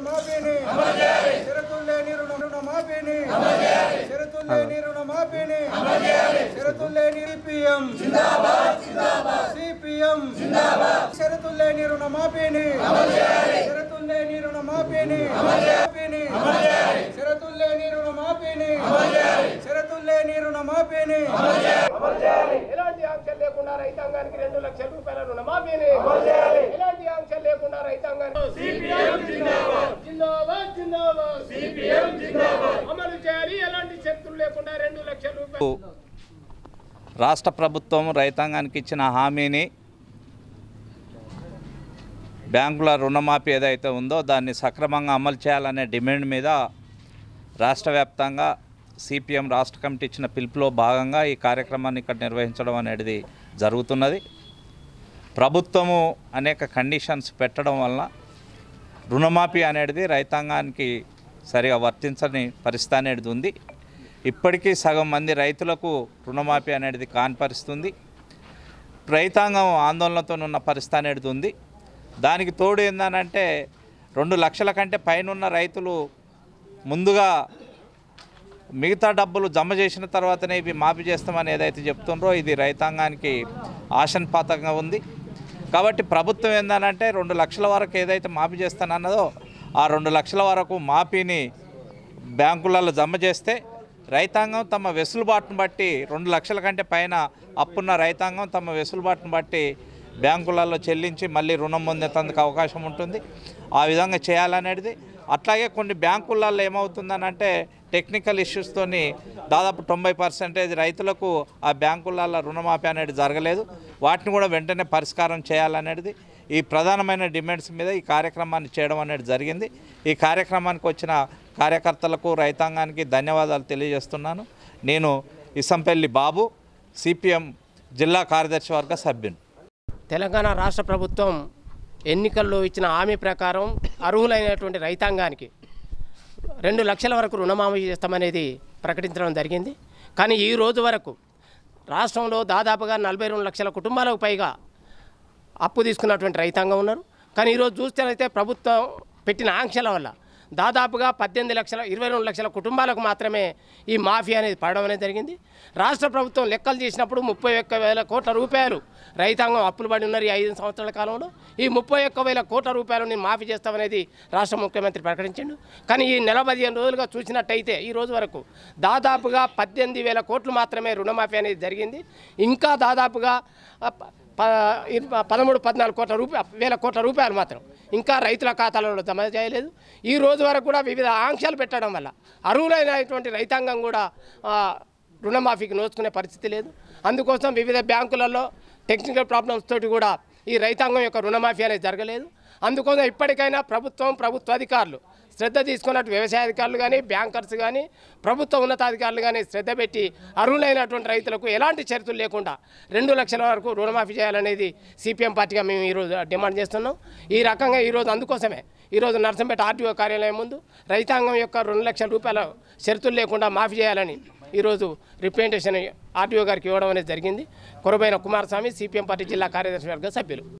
రుణమాఫీని షరతులు లేని రుణ రుణమాఫీని షరతులు లేని రుణమాఫీని షరతులు లేని సిపిఎం సిపిఎం షరతులు లేని రుణమాఫీని షరతులు లేని రుణమాఫీని మాఫీని షరతులు లేని రుణమాఫీని షరతులు లేని రుణమాఫీని ఎలాంటి ఆంక్షలు లేకుండా రైతాంగానికి రెండు లక్షల రూపాయల రుణమాఫీని ఎలాంటి ఆంక్షలు లేకుండా రైతాంగానికి జిందాబాద్ జిందాబాద్ అమలు చేయాలి ఎలాంటి షరతులు లేకుండా రెండు లక్షల రూపాయలు రాష్ట్ర ప్రభుత్వం రైతాంగానికి ఇచ్చిన హామీని బ్యాంకుల రుణమాఫీ ఏదైతే ఉందో దాన్ని సక్రమంగా అమలు చేయాలనే డిమాండ్ మీద రాష్ట్ర వ్యాప్తంగా సిపిఎం రాష్ట్ర కమిటీ ఇచ్చిన పిలుపులో భాగంగా ఈ కార్యక్రమాన్ని ఇక్కడ నిర్వహించడం అనేది జరుగుతున్నది ప్రభుత్వము అనేక కండిషన్స్ పెట్టడం వలన రుణమాఫీ అనేది రైతాంగానికి సరిగా వర్తించని పరిస్థితి అనేది ఉంది ఇప్పటికీ సగం మంది రైతులకు రుణమాఫీ అనేది కానిపరుస్తుంది రైతాంగం ఆందోళనతో ఉన్న పరిస్థితి అనేది ఉంది దానికి తోడు ఏందనంటే రెండు లక్షల కంటే పైన ఉన్న రైతులు ముందుగా మిగతా డబ్బులు జమ చేసిన తర్వాతనే ఇవి మాఫీ చేస్తామని ఏదైతే చెప్తుండ్రో ఇది రైతాంగానికి ఆశన్పాతంగా ఉంది కాబట్టి ప్రభుత్వం ఏందనంటే రెండు లక్షల వరకు ఏదైతే మాఫీ చేస్తానన్నదో ఆ రెండు లక్షల వరకు మాఫీని బ్యాంకులలో జమ చేస్తే రైతాంగం తమ వెసులుబాటును బట్టి రెండు లక్షల కంటే పైన అప్పున్న రైతాంగం తమ వెసులుబాటును బట్టి బ్యాంకులలో చెల్లించి మళ్ళీ రుణం పొందేందుకు అవకాశం ఉంటుంది ఆ విధంగా చేయాలనేది అట్లాగే కొన్ని బ్యాంకులలో ఏమవుతుందనంటే టెక్నికల్ ఇష్యూస్తోని దాదాపు తొంభై పర్సెంటేజ్ రైతులకు ఆ బ్యాంకులలో రుణమాఫీ అనేది జరగలేదు వాటిని కూడా వెంటనే పరిష్కారం చేయాలనేది ఈ ప్రధానమైన డిమాండ్స్ మీద ఈ కార్యక్రమాన్ని చేయడం అనేది జరిగింది ఈ కార్యక్రమానికి వచ్చిన కార్యకర్తలకు రైతాంగానికి ధన్యవాదాలు తెలియజేస్తున్నాను నేను ఇసంపల్లి బాబు సిపిఎం జిల్లా కార్యదర్శి వర్గ సభ్యుని తెలంగాణ రాష్ట్ర ప్రభుత్వం ఎన్నికల్లో ఇచ్చిన హామీ ప్రకారం అర్హులైనటువంటి రైతాంగానికి రెండు లక్షల వరకు రుణమాఫీ చేస్తామనేది ప్రకటించడం జరిగింది కానీ ఈ రోజు వరకు రాష్ట్రంలో దాదాపుగా నలభై రెండు లక్షల కుటుంబాలకు పైగా అప్పు తీసుకున్నటువంటి రైతాంగం ఉన్నారు కానీ ఈరోజు చూస్తేనైతే ప్రభుత్వం పెట్టిన ఆంక్షల వల్ల దాదాపుగా పద్దెనిమిది లక్షల ఇరవై రెండు లక్షల కుటుంబాలకు మాత్రమే ఈ మాఫీ అనేది పడడం అనేది జరిగింది రాష్ట్ర ప్రభుత్వం లెక్కలు చేసినప్పుడు ముప్పై ఒక్క వేల కోట్ల రూపాయలు రైతాంగం అప్పులు పడి ఉన్నారు ఈ ఐదు సంవత్సరాల కాలంలో ఈ ముప్పై ఒక్క వేల కోట్ల రూపాయలని మాఫీ చేస్తామనేది రాష్ట్ర ముఖ్యమంత్రి ప్రకటించిండు కానీ ఈ నెల పదిహేను రోజులుగా చూసినట్టయితే ఈ రోజు వరకు దాదాపుగా పద్దెనిమిది వేల కోట్లు మాత్రమే రుణమాఫీ అనేది జరిగింది ఇంకా దాదాపుగా ఆ, ప- ప- ఇరవై- పదమూడు పద్నాలుగు కోట్ల రూపాయ వేల కోట్ల రూపాయలు మాత్రం ఇంకా రైతుల ఖాతాలలో జమ చేయలేదు ఈ రోజు వరకు కూడా వివిధ ఆంక్షలు పెట్టడం వల్ల అర్హులైనటువంటి రైతాంగం కూడా ఆ, రుణమాఫీకి నోచుకునే పరిస్థితి లేదు అందుకోసం వివిధ బ్యాంకులలో టెక్నికల్ ప్రాబ్లమ్స్ తోటి కూడా ఈ రైతాంగం యొక్క రుణమాఫీ అనేది జరగలేదు అందుకోసం ఇప్పటికైనా ప్రభుత్వం ప్రభుత్వ అధికారులు శ్రద్ధ తీసుకున్నట్టు వ్యవసాయ అధికారులు కానీ బ్యాంకర్స్ కానీ ప్రభుత్వ ఉన్నతాధికారులు కానీ శ్రద్ధ పెట్టి అర్హులైనటువంటి రైతులకు ఎలాంటి షరతులు లేకుండా రెండు లక్షల వరకు రుణమాఫీ చేయాలనేది సిపిఎం పార్టీగా మేము ఈరోజు డిమాండ్ చేస్తున్నాం ఈ రకంగా ఈరోజు అందుకోసమే ఈరోజు నర్సంపేట ఆర్టీఓ కార్యాలయం ముందు రైతాంగం యొక్క రెండు లక్షల రూపాయల షరతులు లేకుండా మాఫీ చేయాలని ఈరోజు రిప్రజెంటేషన్ ఆర్టీఓ గారికి ఇవ్వడం అనేది జరిగింది కొరబైన కుమారస్వామి సిపిఎం పార్టీ జిల్లా కార్యదర్శి వర్గ సభ్యులు